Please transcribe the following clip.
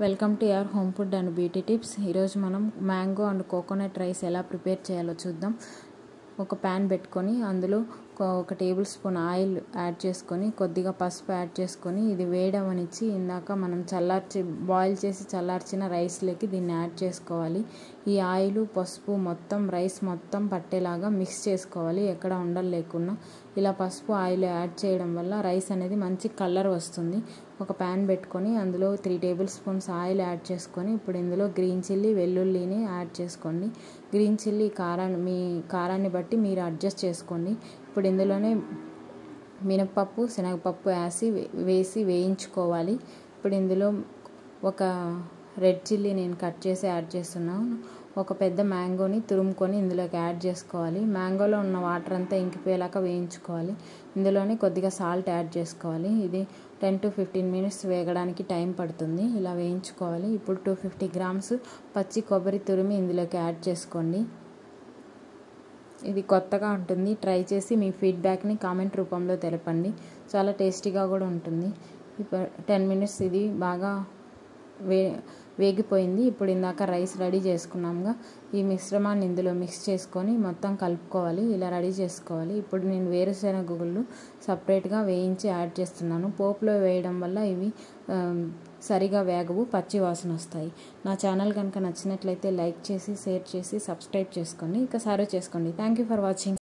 welcome to your home food and beauty tips ఈరోజు మనం mango and coconut rice ఎలా prepare చేయాలో చూద్దాం ఒక ప్యాన్ పెట్టుకొని అందులో ఒక టేబుల్ స్పూన్ ఆయిల్ యాడ్ చేసుకొని కొద్దిగా పసుపు యాడ్ చేసుకొని ఇది వేడవనిచ్చి ఇందాక మనం చల్లార్చి బాయిల్ చేసి చల్లార్చిన రైస్లోకి దీన్ని యాడ్ చేసుకోవాలి ఈ ఆయిల్ పసుపు మొత్తం రైస్ మొత్తం పట్టేలాగా మిక్స్ చేసుకోవాలి ఎక్కడ ఉండలు లేకుండా ఇలా పసుపు ఆయిల్ యాడ్ చేయడం వల్ల రైస్ అనేది మంచి కలర్ వస్తుంది ఒక ప్యాన్ పెట్టుకొని అందులో three tablespoons oil add చేసుకొని ఇప్పుడు ఇందులో గ్రీన్ చిల్లీ వెల్లుల్లిని యాడ్ చేసుకోండి గ్రీన్ చిల్లీ కారాన్ని మీ కారాన్ని బట్టి మీరు అడ్జస్ట్ చేసుకోండి ఇప్పుడు ఇందులోనే మినపప్పు శనగపప్పు వేసి వేసి వేయించుకోవాలి ఇప్పుడు ఇందులో ఒక రెడ్ చిల్లీ నేను కట్ చేసి యాడ్ చేస్తున్నాను ఒక పెద్ద మ్యాంగోని తురుముకొని ఇందులోకి యాడ్ చేసుకోవాలి మ్యాంగోలో ఉన్న వాటర్ అంతా ఇంకిపోయేలాగా వేయించుకోవాలి ఇందులోనే కొద్దిగా సాల్ట్ యాడ్ చేసుకోవాలి ఇది టెన్ టు ఫిఫ్టీన్ మినిట్స్ వేగడానికి టైం పడుతుంది ఇలా వేయించుకోవాలి ఇప్పుడు టూ ఫిఫ్టీ గ్రామ్స్ పచ్చి కొబ్బరి తురిమి ఇందులోకి యాడ్ చేసుకోండి ఇది కొత్తగా ఉంటుంది ట్రై చేసి మీ ఫీడ్బ్యాక్ని కామెంట్ రూపంలో తెలపండి చాలా టేస్టీగా కూడా ఉంటుంది ఇప్పుడు టెన్ మినిట్స్ ఇది బాగా వే వేగిపోయింది ఇప్పుడు ఇందాక రైస్ రెడీ చేసుకున్నాముగా ఈ మిశ్రమాన్ని ఇందులో మిక్స్ చేసుకొని మొత్తం కలుపుకోవాలి ఇలా రెడీ చేసుకోవాలి ఇప్పుడు నేను వేరుశెనగ గుళ్ళు సపరేట్గా వేయించి యాడ్ చేస్తున్నాను పోపులో వేయడం వల్ల ఇవి సరిగా వేగవు పచ్చి వాసన వస్తాయి నా ఛానల్ కనుక నచ్చినట్లయితే లైక్ చేసి షేర్ చేసి సబ్స్క్రైబ్ చేసుకోండి ఇక సర్వ్ చేసుకోండి థ్యాంక్ యూ ఫర్ వాచింగ్